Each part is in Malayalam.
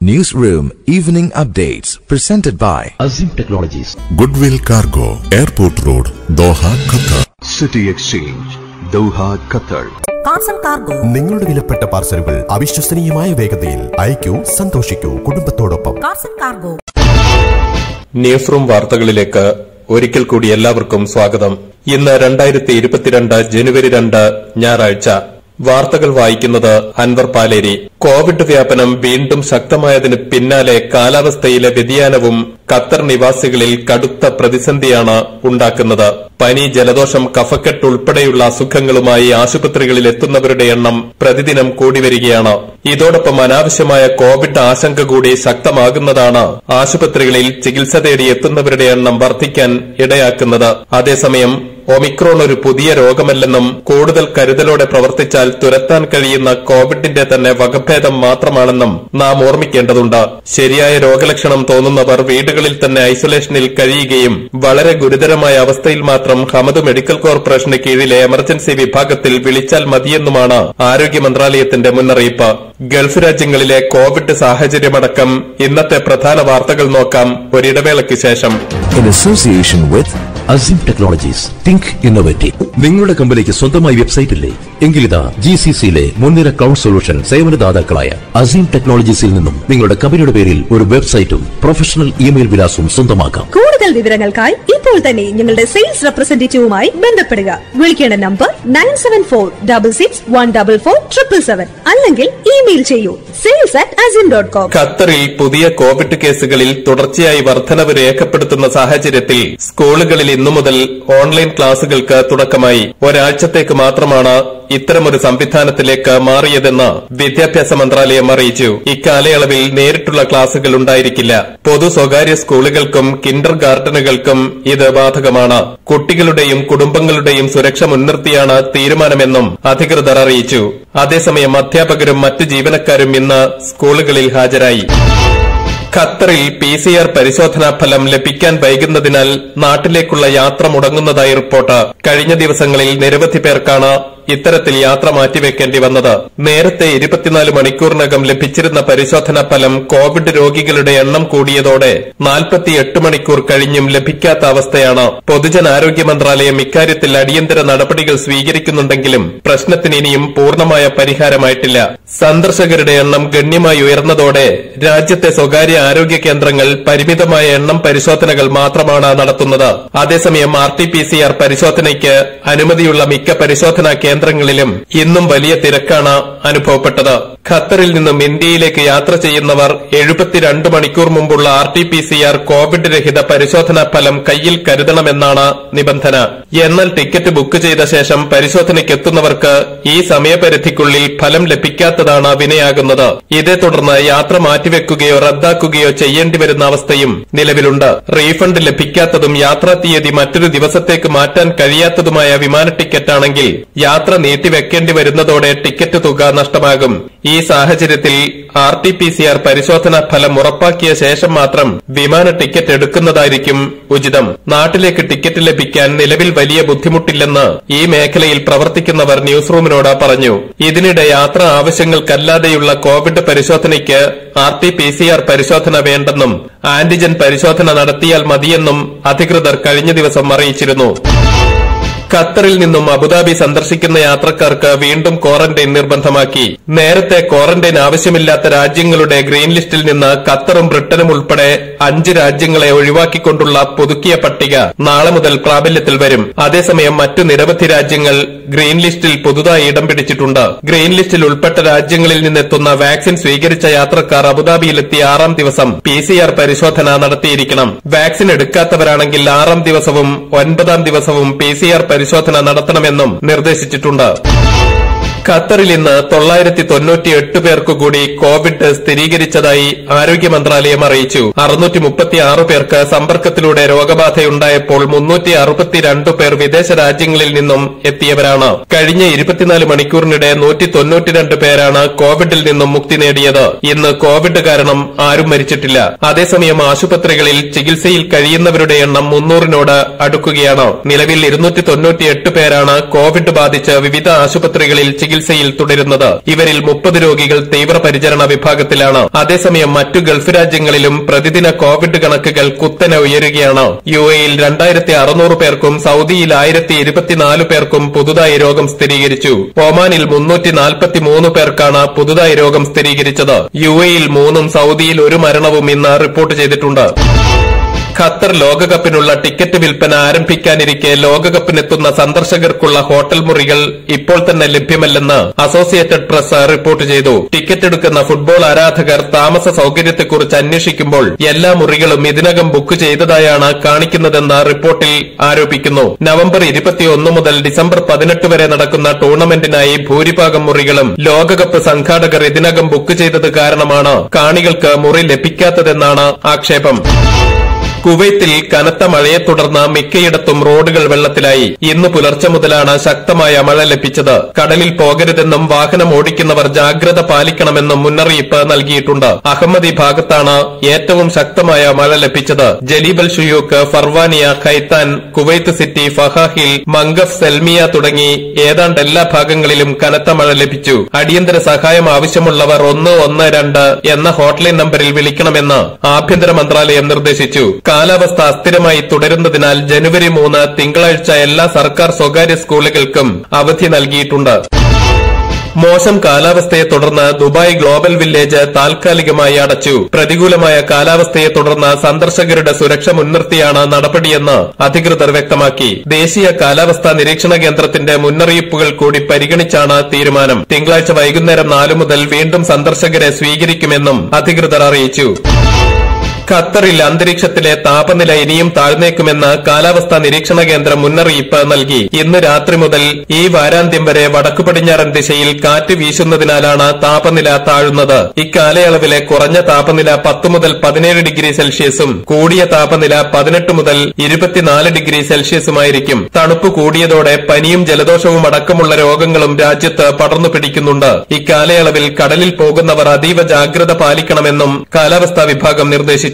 Newsroom Evening Updates presented by Azim Technologies. Goodwill Cargo, Airport Road, Doha, Qatar. City Exchange, Doha, Qatar. കാസം കാർഗോ നിങ്ങളുടെ വിലപ്പെട്ട പാർസലുകൾ അവിശ്വസനീയമായ വേഗതയിൽ അയക്കൂ സന്തോഷിക്കൂ കുടുംബത്തോടൊപ്പം കാസം കാർഗോ ന്യൂസ് റൂം വാർത്തകളിലേക്ക് ഒരിക്കൽ കൂടി എല്ലാവർക്കും സ്വാഗതം ഇന്ന് രണ്ടായിരത്തി ഇരുപത്തിരണ്ട് ജനുവരി രണ്ട് ഞായറാഴ്ച വാർത്തകൾ വായിക്കുന്നത് അൻവർ പാലേരി കോവിഡ് വ്യാപനം വീണ്ടും ശക്തമായതിന് പിന്നാലെ കാലാവസ്ഥയിലെ വ്യതിയാനവും ഖത്തർ നിവാസികളിൽ കടുത്ത പ്രതിസന്ധിയാണ് ഉണ്ടാക്കുന്നത് പനി ജലദോഷം കഫക്കെട്ട് ഉൾപ്പെടെയുള്ള അസുഖങ്ങളുമായി ആശുപത്രികളിൽ എത്തുന്നവരുടെ എണ്ണം പ്രതിദിനം കൂടി വരികയാണ് ഇതോടൊപ്പം അനാവശ്യമായ കോവിഡ് ആശങ്ക കൂടി ശക്തമാകുന്നതാണ് ആശുപത്രികളിൽ ചികിത്സ തേടി എത്തുന്നവരുടെ എണ്ണം വർദ്ധിക്കാൻ ഇടയാക്കുന്നത് അതേസമയം ഒമിക്രോൺ ഒരു പുതിയ രോഗമല്ലെന്നും കൂടുതൽ കരുതലോടെ പ്രവർത്തിച്ചാൽ തുരത്താൻ കഴിയുന്ന കോവിഡിന്റെ തന്നെ വകഭേദം മാത്രമാണെന്നും നാം ഓർമ്മിക്കേണ്ടതുണ്ട് ശരിയായ രോഗലക്ഷണം തോന്നുന്നവർ വീടുകളിൽ തന്നെ ഐസൊലേഷനിൽ കഴിയുകയും വളരെ ഗുരുതരമായ അവസ്ഥയിൽ മാത്രം ഹമദ് മെഡിക്കൽ കോർപ്പറേഷന് കീഴിലെ എമർജൻസി വിഭാഗത്തിൽ വിളിച്ചാൽ മതിയെന്നുമാണ് ആരോഗ്യ മന്ത്രാലയത്തിന്റെ മുന്നറിയിപ്പ് ഗൾഫ് രാജ്യങ്ങളിലെ കോവിഡ് സാഹചര്യമടക്കം ഇന്നത്തെ പ്രധാന വാർത്തകൾ നോക്കാം ഒരിടവേളയ്ക്ക് ശേഷം in association with Azim Technologies. Think innovative. നിങ്ങളുടെ കമ്പനിക്ക് സ്വന്തമായി വെബ്സൈറ്റ് ഇല്ലേ എങ്കിലിതാ ജി സി സിയിലെ മുൻനിര ക്ലൗഡ് സൊല്യൂഷൻ സേവനദാതാക്കളായ അസീം ടെക്നോളജീസിൽ നിന്നും നിങ്ങളുടെ കമ്പനിയുടെ പേരിൽ ഒരു വെബ്സൈറ്റും പ്രൊഫഷണൽ ഇമെയിൽ വിലാസവും സ്വന്തമാക്കാം കൂടുതൽ വിവരങ്ങൾക്കായി ഇപ്പോൾ തന്നെ ഞങ്ങളുടെ സെയിൽസ് റെപ്രസെന്റേറ്റീവുമായി ബന്ധപ്പെടുക വിളിക്കേണ്ട number nine seven four double six one double four triple seven അല്ലെങ്കിൽ ഇമെയിൽ ചെയ്യൂ sales at azeem dot com ഖത്തറിൽ പുതിയ കോവിഡ് കേസുകളിൽ തുടർച്ചയായി വർധനവ് രേഖപ്പെടുത്തുന്ന സാഹചര്യത്തിൽ സ്കൂളുകളിൽ ഇന്നു മുതൽ ഓൺലൈൻ ക്ലാസുകൾക്ക് തുടക്കമായി ഒരാഴ്ചത്തേക്ക് മാത്രമാണ് ഇത്തരമൊരു സംവിധാനത്തിലേക്ക് മാറിയതെന്ന് വിദ്യാഭ്യാസ മന്ത്രാലയം അറിയിച്ചു ഇക്കാലയളവിൽ നേരിട്ടുള്ള ക്ലാസുകൾ ഉണ്ടായിരിക്കില്ല പൊതു സ്വകാര്യ സ്കൂളുകൾക്കും കിൻഡർ ഗാർഡനുകൾക്കും ഇത് ബാധകമാണ് കുട്ടികളുടെയും കുടുംബങ്ങളുടെയും സുരക്ഷ മുൻനിർത്തിയാണ് തീരുമാനമെന്നും അധികൃതർ അറിയിച്ചു അതേസമയം അധ്യാപകരും മറ്റ് ജീവനക്കാരും ഇന്ന് സ്കൂളുകളിൽ ഹാജരായി ഖത്തറിൽ പി സി ആർ പരിശോധനാ ഫലം ലഭിക്കാൻ വൈകുന്നതിനാൽ നാട്ടിലേക്കുള്ള യാത്ര മുടങ്ങുന്നതായി റിപ്പോർട്ട് കഴിഞ്ഞ ദിവസങ്ങളിൽ നിരവധി പേർക്കാണ് ഇത്തരത്തിൽ യാത്ര മാറ്റിവെക്കേണ്ടി വന്നത് നേരത്തെ ഇരുപത്തിനാല് മണിക്കൂറിനകം ലഭിച്ചിരുന്ന പരിശോധനാ ഫലം കോവിഡ് രോഗികളുടെ എണ്ണം കൂടിയതോടെ നാൽപ്പത്തിയെട്ട് മണിക്കൂർ കഴിഞ്ഞും ലഭിക്കാത്ത അവസ്ഥയാണ് പൊതുജനാരോഗ്യ മന്ത്രാലയം ഇക്കാര്യത്തിൽ അടിയന്തര നടപടികൾ സ്വീകരിക്കുന്നുണ്ടെങ്കിലും പ്രശ്നത്തിന് ഇനിയും പൂർണ്ണമായ പരിഹാരമായിട്ടില്ല സന്ദർശകരുടെ എണ്ണം ഗണ്യമായി ഉയർന്നതോടെ രാജ്യത്തെ സ്വകാര്യ ആരോഗ്യ കേന്ദ്രങ്ങൾ പരിമിതമായ എണ്ണം പരിശോധനകൾ മാത്രമാണ് നടത്തുന്നത് അതേസമയം R T P C R പരിശോധനയ്ക്ക് അനുമതിയുള്ള മിക്ക പരിശോധനാ കേന്ദ്രങ്ങളിലും ഇന്നും വലിയ തിരക്കാണ് അനുഭവപ്പെട്ടത് ഖത്തറിൽ നിന്നും ഇന്ത്യയിലേക്ക് യാത്ര ചെയ്യുന്നവർ എഴുപത്തിരണ്ട് മണിക്കൂർ മുമ്പുള്ള R T P C R Covid രഹിത പരിശോധനാ ഫലം കയ്യിൽ കരുതണമെന്നാണ് നിബന്ധന എന്നാൽ ടിക്കറ്റ് ബുക്ക് ചെയ്ത ശേഷം പരിശോധനയ്ക്കെത്തുന്നവർക്ക് ഈ സമയപരിധിക്കുള്ളിൽ ഫലം ലഭിക്കാത്തതാണ് വിനയാകുന്നത് ഇതേ തുടർന്ന് യാത്ര മാറ്റിവെക്കുകയോ റദ്ദാക്കുകയോ ചെയ്യേണ്ടി വരുന്ന അവസ്ഥയും നിലവിലുണ്ട് റീഫണ്ട് ലഭിക്കാത്തതും യാത്രാ തീയതി മറ്റൊരു ദിവസത്തേക്ക് മാറ്റാൻ കഴിയാത്തതുമായ വിമാന ടിക്കറ്റാണെങ്കിൽ യാത്ര നീട്ടിവെക്കേണ്ടി വരുന്നതോടെ ടിക്കറ്റ് തുക നഷ്ടമാകും ഈ സാഹചര്യത്തിൽ R T P C R പരിശോധനാ ഫലം ഉറപ്പാക്കിയ ശേഷം മാത്രം വിമാന ടിക്കറ്റ് എടുക്കുന്നതായിരിക്കും ഉചിതം നാട്ടിലേക്ക് ടിക്കറ്റ് ലഭിക്കാൻ നിലവിൽ വലിയ ബുദ്ധിമുട്ടില്ലെന്ന് ഈ മേഖലയിൽ പ്രവർത്തിക്കുന്നവർ ന്യൂസ് റൂമിനോട് പറഞ്ഞു ഇതിനിടെ യാത്രാ ആവശ്യങ്ങൾക്കല്ലാതെയുള്ള കോവിഡ് പരിശോധനയ്ക്ക് R T P C R പരിശോധന വേണ്ടെന്നും ആന്റിജൻ പരിശോധന നടത്തിയാൽ മതിയെന്നും അധികൃതർ കഴിഞ്ഞ ദിവസം അറിയിച്ചിരുന്നു ഖത്തറിൽ നിന്നും അബുദാബി സന്ദർശിക്കുന്ന യാത്രക്കാർക്ക് വീണ്ടും ക്വാറന്റൈൻ നിർബന്ധമാക്കി നേരത്തെ ക്വാറന്റൈൻ ആവശ്യമില്ലാത്ത രാജ്യങ്ങളുടെ ഗ്രീൻ ലിസ്റ്റിൽ നിന്ന് ഖത്തറും ബ്രിട്ടനും ഉൾപ്പെടെ അഞ്ച് രാജ്യങ്ങളെ ഒഴിവാക്കിക്കൊണ്ടുള്ള പുതുക്കിയ പട്ടിക നാളെ മുതൽ പ്രാബല്യത്തിൽ വരും അതേസമയം മറ്റു നിരവധി രാജ്യങ്ങൾ ഗ്രീൻ ലിസ്റ്റിൽ പുതുതായി ഇടം പിടിച്ചിട്ടുണ്ട് ഗ്രീൻ ലിസ്റ്റിൽ ഉൾപ്പെട്ട രാജ്യങ്ങളിൽ നിന്നെത്തുന്ന വാക്സിൻ സ്വീകരിച്ച യാത്രക്കാർ അബുദാബിയിലെത്തിയ ആറാം ദിവസം പി സി ആർ പരിശോധന നടത്തിയിരിക്കണം വാക്സിൻ എടുക്കാത്തവരാണെങ്കിൽ ആറാം ദിവസവും ഒൻപതാം ദിവസവും പി സി ആർ പരിശോധന നടത്തണമെന്നും നിർദ്ദേശിച്ചിട്ടുണ്ട് ഖത്തറിൽ ഇന്ന് തൊള്ളായിരത്തി തൊണ്ണൂറ്റിയെട്ട് പേർക്ക് കൂടി കോവിഡ് സ്ഥിരീകരിച്ചതായി ആരോഗ്യ മന്ത്രാലയം അറിയിച്ചു അറുന്നൂറ്റി മുപ്പത്തി ആറ് പേർക്ക് സമ്പർക്കത്തിലൂടെ രോഗബാധയുണ്ടായപ്പോൾ മുന്നൂറ്റി അറുപത്തിരണ്ട് പേർ വിദേശ രാജ്യങ്ങളിൽ നിന്നും എത്തിയവരാണ് കഴിഞ്ഞ ഇരുപത്തിനാല് മണിക്കൂറിനിടെ നൂറ്റി തൊണ്ണൂറ്റിരണ്ട് പേരാണ് കോവിഡിൽ നിന്നും മുക്തി നേടിയത് ഇന്ന് കോവിഡ് കാരണം ആരും മരിച്ചിട്ടില്ല അതേസമയം ആശുപത്രികളിൽ ചികിത്സയിൽ കഴിയുന്നവരുടെ എണ്ണം മുന്നൂറിനോട് അടുക്കുകയാണ് നിലവിൽ ഇരുന്നൂറ്റി തൊണ്ണൂറ്റിയെട്ട് പേരാണ് കോവിഡ് ബാധിച്ച് വിവിധ ആശുപത്രികളിൽ ചികിത്സ ചികിത്സയിൽ തുടരുന്നത് ഇവരിൽ മുപ്പത് രോഗികൾ തീവ്രപരിചരണ വിഭാഗത്തിലാണ് അതേസമയം മറ്റു ഗൾഫ് രാജ്യങ്ങളിലും പ്രതിദിന കോവിഡ് കണക്കുകൾ കുത്തനെ ഉയരുകയാണ് യു എയിൽ രണ്ടായിരത്തി അറുന്നൂറ് പേർക്കും സൌദിയിൽ ആയിരത്തി ഇരുപത്തിനാല് പേർക്കും പുതുതായി രോഗം സ്ഥിരീകരിച്ചു ഒമാനിൽ മുന്നൂറ്റി നാൽപ്പത്തിമൂന്ന് പേർക്കാണ് പുതുതായി രോഗം സ്ഥിരീകരിച്ചത് യു എയിൽ മൂന്നും സൌദിയിൽ ഒരു മരണവും ഇന്ന് റിപ്പോർട്ട് ചെയ്തിട്ടുണ്ട് ഖത്തർ ലോകകപ്പിനുള്ള ടിക്കറ്റ് വിൽപ്പന ആരംഭിക്കാനിരിക്കെ ലോകകപ്പിനെത്തുന്ന സന്ദർശകർക്കുള്ള ഹോട്ടൽ മുറികൾ ഇപ്പോൾ തന്നെ ലഭ്യമല്ലെന്ന് അസോസിയേറ്റഡ് പ്രസ് റിപ്പോർട്ട് ചെയ്തു ടിക്കറ്റ് എടുക്കുന്ന ഫുട്ബോൾ ആരാധകർ താമസ സൌകര്യത്തെക്കുറിച്ച് അന്വേഷിക്കുമ്പോൾ എല്ലാ മുറികളും ഇതിനകം ബുക്ക് ചെയ്തതായാണ് കാണിക്കുന്നതെന്ന് റിപ്പോർട്ടിൽ ആരോപിക്കുന്നു നവംബർ ഇരുപത്തിയൊന്ന് മുതൽ ഡിസംബർ പതിനെട്ട് വരെ നടക്കുന്ന ടൂർണമെന്റിനായി ഭൂരിഭാഗം മുറികളും ലോകകപ്പ് സംഘാടകർ ഇതിനകം ബുക്ക് ചെയ്തത് കാരണമാണ് കാണികൾക്ക് മുറി ലഭിക്കാത്തതെന്നാണ് ആക്ഷേപം കുവൈത്തിൽ കനത്ത മഴയെ തുടർന്ന് മിക്കയിടത്തും റോഡുകൾ വെള്ളത്തിലായി ഇന്ന് പുലർച്ചെ മുതലാണ് ശക്തമായ മഴ ലഭിച്ചത് കടലിൽ പോകരുതെന്നും വാഹനം ഓടിക്കുന്നവർ ജാഗ്രത പാലിക്കണമെന്നും മുന്നറിയിപ്പ് നൽകിയിട്ടുണ്ട് അഹമ്മദി ഭാഗത്താണ് ഏറ്റവും ശക്തമായ മഴ ലഭിച്ചത് Jleeb al Shuyoukh Farwaniya Khaitan Kuwait city Fahaheel Mangaf Salmiya തുടങ്ങി ഏതാണ്ട് എല്ലാ ഭാഗങ്ങളിലും കനത്ത മഴ ലഭിച്ചു അടിയന്തര സഹായം ആവശ്യമുള്ളവർ ഒന്ന് ഒന്ന് രണ്ട് എന്ന ഹോട്ട്ലൈൻ നമ്പറിൽ വിളിക്കണമെന്ന് ആഭ്യന്തര മന്ത്രാലയം നിർദ്ദേശിച്ചു കാലാവസ്ഥ അസ്ഥിരമായി തുടരുന്നതിനാൽ ജനുവരി മൂന്ന് തിങ്കളാഴ്ച എല്ലാ സർക്കാർ സ്വകാര്യ സ്കൂളുകൾക്കും അവധി നൽകിയിട്ടുണ്ട് മോശം കാലാവസ്ഥയെ തുടർന്ന് ദുബായ് ഗ്ലോബൽ വില്ലേജ് താൽക്കാലികമായി അടച്ചു പ്രതികൂലമായ കാലാവസ്ഥയെ തുടർന്ന് സന്ദർശകരുടെ സുരക്ഷ മുൻനിർത്തിയാണ് നടപടിയെന്ന് അധികൃതർ വ്യക്തമാക്കി ദേശീയ കാലാവസ്ഥാ നിരീക്ഷണ കേന്ദ്രത്തിന്റെ മുന്നറിയിപ്പുകൾ കൂടി പരിഗണിച്ചാണ് തീരുമാനം തിങ്കളാഴ്ച വൈകുന്നേരം നാലു മുതൽ വീണ്ടും സന്ദർശകരെ സ്വീകരിക്കുമെന്നും അധികൃതർ അറിയിച്ചു ഖത്തറിൽ അന്തരീക്ഷത്തിലെ താപനില ഇനിയും താഴ്ന്നേക്കുമെന്ന് കാലാവസ്ഥാ നിരീക്ഷണ കേന്ദ്രം മുന്നറിയിപ്പ് നൽകി ഇന്ന് രാത്രി മുതൽ ഈ വാരാന്ത്യം വരെ വടക്കു പടിഞ്ഞാറൻ ദിശയിൽ കാറ്റ് വീശുന്നതിനാലാണ് താപനില താഴുന്നത് ഇക്കാലയളവിലെ കുറഞ്ഞ താപനില പത്ത് മുതൽ പതിനേഴ് ഡിഗ്രി സെൽഷ്യസും കൂടിയ താപനില പതിനെട്ട് മുതൽ ഇരുപത്തിനാല് ഡിഗ്രി സെൽഷ്യസുമായിരിക്കും തണുപ്പ് കൂടിയതോടെ പനിയും ജലദോഷവും അടക്കമുള്ള രോഗങ്ങളും രാജ്യത്ത് പടർന്നു പിടിക്കുന്നുണ്ട് ഇക്കാലയളവിൽ കടലിൽ പോകുന്നവർ അതീവ ജാഗ്രത പാലിക്കണമെന്നും കാലാവസ്ഥാ വിഭാഗം നിർദ്ദേശിച്ചു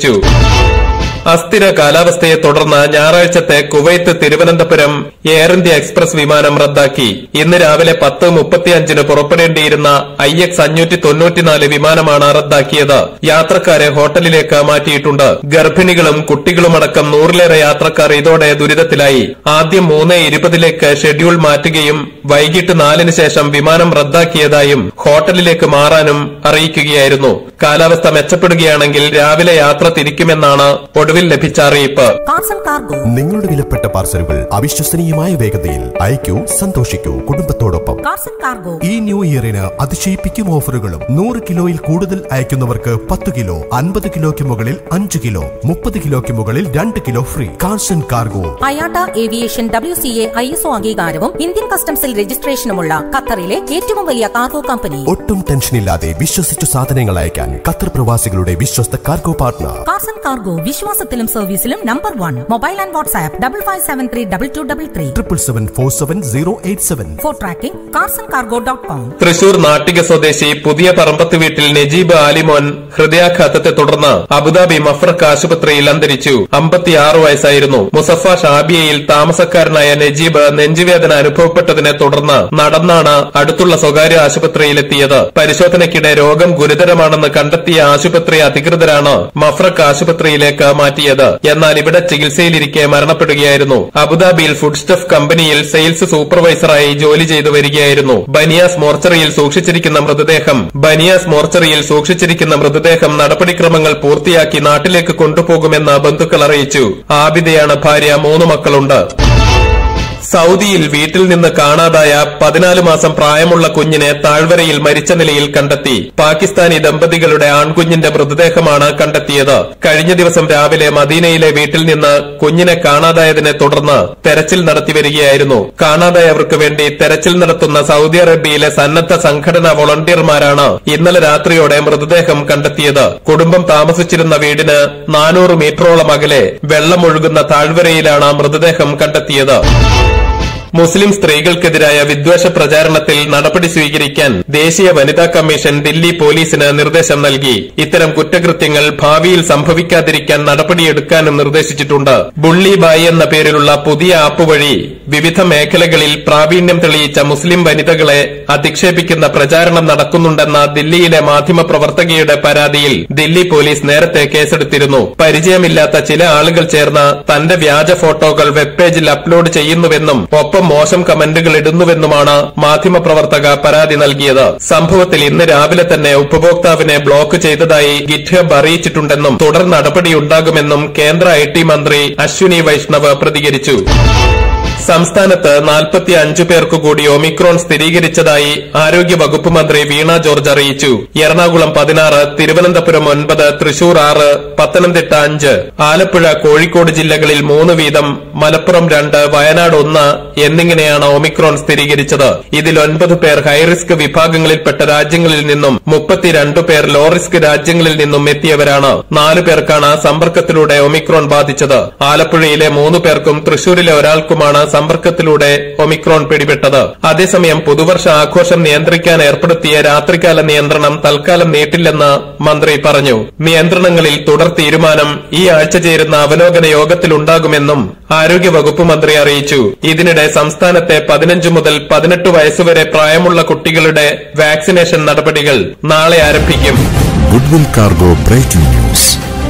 അസ്ഥിര കാലാവസ്ഥയെ തുടർന്ന് ഞായറാഴ്ചത്തെ Kuwait Thiruvananthapuram Air India Express വിമാനം റദ്ദാക്കി ഇന്ന് രാവിലെ പത്ത് മുപ്പത്തിയഞ്ചിന് പുറപ്പെടേണ്ടിയിരുന്ന ഐ എക്സ് അഞ്ഞൂറ്റി തൊണ്ണൂറ്റിനാല് വിമാനമാണ് റദ്ദാക്കിയത് യാത്രക്കാരെ ഹോട്ടലിലേക്ക് മാറ്റിയിട്ടുണ്ട് ഗർഭിണികളും കുട്ടികളുമടക്കം നൂറിലേറെ യാത്രക്കാർ ഇതോടെ ദുരിതത്തിലായി ആദ്യം മൂന്ന് ഇരുപതിലേക്ക് ഷെഡ്യൂൾ മാറ്റുകയും വൈകിട്ട് നാലിന് ശേഷം വിമാനം റദ്ദാക്കിയതായും ഹോട്ടലിലേക്ക് മാറാനും അറിയിക്കുകയായിരുന്നു കാലാവസ്ഥ മെച്ചപ്പെടുകയാണെങ്കിൽ രാവിലെ യാത്ര തിരിക്കുമെന്നാണ് ഒടുവിൽ ലഭിച്ച അറിയിപ്പ് കാർസൺ കാർഗോ നിങ്ങളുടെ വിലപ്പെട്ട പാർസലുകൾ അവിശ്വസനീയമായ വേഗതയിൽ അയക്കൂ സന്തോഷിക്കൂ കുടുംബത്തോടൊപ്പം കാർസൺ കാർഗോ ഈ ന്യൂ ഇയറിന് അതിശയിപ്പിക്കും ഓഫറുകളും നൂറ് കിലോയിൽ കൂടുതൽ അയക്കുന്നവർക്ക് പത്ത് കിലോ അൻപത് കിലോയ്ക്ക് മുകളിൽ അഞ്ച് കിലോ മുപ്പത് കിലോയ്ക്ക് മുകളിൽ രണ്ട് kilo free Carson cargo IATA aviation W C A I S O അംഗീകാരവും ഇന്ത്യൻ കസ്റ്റംസിൽ രജിസ്ട്രേഷനുമുള്ള ഖത്തറിലെ ഏറ്റവും വലിയ കാർഗോ കമ്പനി ഒട്ടും ടെൻഷനില്ലാതെ വിശ്വസിച്ചു സാധനങ്ങൾ അയക്കാൻ ഖത്തർ പ്രവാസികളുടെ വിശ്വസ്ത കാർഗോ പാർട്ട്ണർ കാർസൺ കാർഗോ വിശ്വാസത്തിലും സർവീസിലും number one mobile and WhatsApp double five seven three double two double three triple seven four seven zero eight seven four tracking Carson cargo dot com Thrissur Nattika സ്വദേശി പുതിയ പറമ്പത്ത് വീട്ടിൽ നജീബ് ആലിമോൻ ഹൃദയാഘാതത്തെ തുടർന്ന് അബുദാബി മഫ്രഖ് ആശുപത്രിയിൽ അന്തരിച്ചു അമ്പത്തിയാറ് വയസ്സായിരുന്നു മുസഫ ഷാബിയയിൽ താമസക്കാരനായ നജീബ് നെഞ്ചുവേദന അനുഭവപ്പെട്ടതിനെ തുടർന്ന് നടന്നാണ് അടുത്തുള്ള സ്വകാര്യ ആശുപത്രിയിലെത്തിയത് പരിശോധനയ്ക്കിടെ രോഗം ഗുരുതരമാണെന്ന് കണ്ടെത്തിയ ആശുപത്രി അധികൃതരാണ് മഫ്രഖ് ആശുപത്രിയിലേക്ക് മാറ്റിയത് എന്നാൽ ഇവിടെ ചികിത്സയിലിരിക്കെ മരണപ്പെടുകയായിരുന്നു അബുദാബിയിൽ ഫുഡ് സ്റ്റഫ് കമ്പനിയിൽ സെയിൽസ് സൂപ്പർവൈസറായി ജോലി ചെയ്തു വരികയായിരുന്നു ബനിയാസ് മോർച്ചറിയിൽ സൂക്ഷിച്ചിരിക്കുന്ന മൃതദേഹം ബനിയാസ് മോർച്ചറിയിൽ സൂക്ഷിച്ചിരിക്കുന്ന മൃതദേഹം നടപടിക്രമങ്ങൾ പൂർത്തിയാക്കി നാട്ടിലേക്ക് കൊണ്ടുപോകുമെന്ന് ബന്ധുക്കൾ അറിയിച്ചു ആബിദയാണ് ഭാര്യ മൂന്ന് മക്കളുണ്ട് സൌദിയിൽ വീട്ടിൽ നിന്ന് കാണാതായ പതിനാല് മാസം പ്രായമുള്ള കുഞ്ഞിനെ താഴ്വരയിൽ മരിച്ച നിലയിൽ കണ്ടെത്തി പാകിസ്ഥാനി ദമ്പതികളുടെ ആൺകുഞ്ഞിന്റെ മൃതദേഹമാണ് കണ്ടെത്തിയത് കഴിഞ്ഞ ദിവസം രാവിലെ മദീനയിലെ വീട്ടിൽ നിന്ന് കുഞ്ഞിനെ കാണാതായതിനെ തുടർന്ന് തെരച്ചിൽ നടത്തിവരികയായിരുന്നു കാണാതായവർക്ക് വേണ്ടി തെരച്ചിൽ നടത്തുന്ന സൌദി അറേബ്യയിലെ സന്നദ്ധ സംഘടനാ വോളണ്ടിയർമാരാണ് ഇന്നലെ രാത്രിയോടെ മൃതദേഹം കണ്ടെത്തിയത് കുടുംബം താമസിച്ചിരുന്ന വീടിന് നാനൂറ് മീറ്ററോളം അകലെ വെള്ളമൊഴുകുന്ന താഴ്വരയിലാണ് മൃതദേഹം കണ്ടെത്തിയത് മുസ്ലിം സ്ത്രീകൾക്കെതിരായ വിദ്വേഷ പ്രചാരണത്തിൽ നടപടി സ്വീകരിക്കാൻ ദേശീയ വനിതാ കമ്മീഷൻ ദില്ലി പോലീസിന് നിർദ്ദേശം നൽകി ഇത്തരം കുറ്റകൃത്യങ്ങൾ ഭാവിയിൽ സംഭവിക്കാതിരിക്കാൻ നടപടിയെടുക്കാനും നിർദ്ദേശിച്ചിട്ടുണ്ട് ബുള്ളി ബായ് എന്ന പേരിലുള്ള പുതിയ ആപ്പ് വഴി വിവിധ മേഖലകളിൽ പ്രാവീണ്യം തെളിയിച്ച മുസ്ലിം വനിതകളെ അധിക്ഷേപിക്കുന്ന പ്രചാരണം നടക്കുന്നുണ്ടെന്ന ദില്ലിയിലെ മാധ്യമപ്രവർത്തകയുടെ പരാതിയിൽ ദില്ലി പോലീസ് നേരത്തെ കേസെടുത്തിരുന്നു പരിചയമില്ലാത്ത ചില ആളുകൾ ചേർന്ന് തന്റെ വ്യാജ ഫോട്ടോകൾ വെബ് പേജിൽ അപ്ലോഡ് ചെയ്യുന്നുവെന്നും ഒപ്പം മോശം കമന്റുകൾ ഇടുന്നുവെന്നുമാണ് മാധ്യമപ്രവർത്തക പരാതി നൽകിയത് സംഭവത്തിൽ ഇന്ന് രാവിലെ തന്നെ ഉപഭോക്താവിനെ ബ്ലോക്ക് ചെയ്തതായി ഗിറ്റ് ഹബ് അറിയിച്ചിട്ടുണ്ടെന്നും തുടർ നടപടിയുണ്ടാകുമെന്നും കേന്ദ്ര ഐ ടി മന്ത്രി അശ്വിനി വൈഷ്ണവ് പ്രതികരിച്ചു സംസ്ഥാനത്ത് നാൽപ്പത്തി അഞ്ചു പേർക്കു കൂടി ഒമിക്രോൺ സ്ഥിരീകരിച്ചതായി ആരോഗ്യ വകുപ്പ് മന്ത്രി വീണ ജോർജ് അറിയിച്ചു എറണാകുളം പതിനാറ് തിരുവനന്തപുരം ഒൻപത് തൃശൂർ ആറ് പത്തനംതിട്ട അഞ്ച് ആലപ്പുഴ കോഴിക്കോട് ജില്ലകളിൽ മൂന്ന് വീതം മലപ്പുറം രണ്ട് വയനാട് ഒന്ന് എന്നിങ്ങനെയാണ് ഒമിക്രോൺ സ്ഥിരീകരിച്ചത് ഇതിൽ ഒൻപത് പേർ ഹൈറിസ്ക് വിഭാഗങ്ങളിൽപ്പെട്ട രാജ്യങ്ങളിൽ നിന്നും മുപ്പത്തിരണ്ട് പേർ ലോ റിസ്ക് രാജ്യങ്ങളിൽ നിന്നും എത്തിയവരാണ് നാലു പേർക്കാണ് സമ്പർക്കത്തിലൂടെ ഒമിക്രോൺ ബാധിച്ചത് ആലപ്പുഴയിലെ മൂന്ന് പേർക്കും തൃശൂരിലെ ഒരാൾക്കുമാണ് സമ്പർക്കത്തിലൂടെ ഒമിക്രോൺ പിടിപെട്ടത് അതേസമയം പുതുവർഷ ആഘോഷം നിയന്ത്രിക്കാൻ ഏർപ്പെടുത്തിയ രാത്രികാല നിയന്ത്രണം തൽക്കാലം നീട്ടില്ലെന്ന് മന്ത്രി പറഞ്ഞു നിയന്ത്രണങ്ങളിൽ തുടർ തീരുമാനം ഈ ആഴ്ച ചേരുന്ന അവലോകന യോഗത്തിലുണ്ടാകുമെന്നും ആരോഗ്യ വകുപ്പ് മന്ത്രി അറിയിച്ചു ഇതിനിടെ സംസ്ഥാനത്തെ പതിനഞ്ച് മുതൽ പതിനെട്ട് വയസ്സുവരെ പ്രായമുള്ള കുട്ടികളുടെ വാക്സിനേഷൻ നടപടികൾ നാളെ ആരംഭിക്കും ഗുഡ്വിൽ കാർഗോ ബ്രേക്കിംഗ് ന്യൂസ്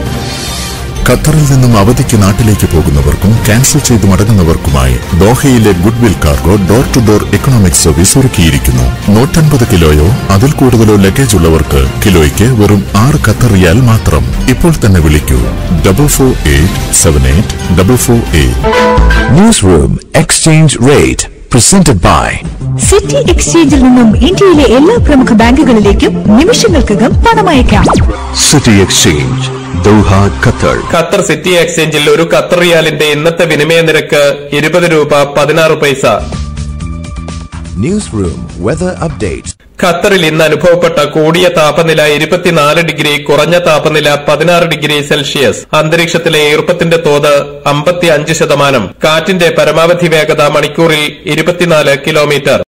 ഖത്തറിൽ നിന്നും അവധിക്ക് നാട്ടിലേക്ക് പോകുന്നവർക്കും ക്യാൻസൽ ചെയ്ത് മടങ്ങുന്നവർക്കുമായി ദോഹയിലെ Goodwill cargo door to door economic service ഒരുക്കിയിരിക്കുന്നു നൂറ്റൻപത് കിലോയോ അതിൽ കൂടുതലോ ലഗേജ് ഉള്ളവർക്ക് കിലോയ്ക്ക് വെറും ആറ് ഖത്തർ റിയാൽ മാത്രം ഇപ്പോൾ തന്നെ വിളിക്കൂ double four eight seven eight double four eight Newsroom Exchange Rate presented by city എക്സ്ചേഞ്ചിൽ നിന്നും ഇന്ത്യയിലെ എല്ലാ പ്രമുഖ ബാങ്കുകളിലേക്കും നിമിഷങ്ങൾക്കകം പണമയക്കാം City Exchange, Doha, Qatar. Qatar city എക്സ്ചേഞ്ചിൽ ഒരു ഖത്തർ റിയാലിന്റെ ഇന്നത്തെ വിനിമയ നിരക്ക് ഇരുപത് രൂപ പതിനാറ് പൈസ Newsroom Weather Update. ഖത്തറിൽ ഇന്ന് അനുഭവപ്പെട്ട കൂടിയ താപനില ഇരുപത്തിനാല് ഡിഗ്രി കുറഞ്ഞ താപനില പതിനാറ് ഡിഗ്രി സെൽഷ്യസ് അന്തരീക്ഷത്തിലെ ഈർപ്പത്തിന്റെ തോത് അമ്പത്തി അഞ്ച് ശതമാനം കാറ്റിന്റെ പരമാവധി വേഗത മണിക്കൂറിൽ ഇരുപത്തിനാല് കിലോമീറ്റർ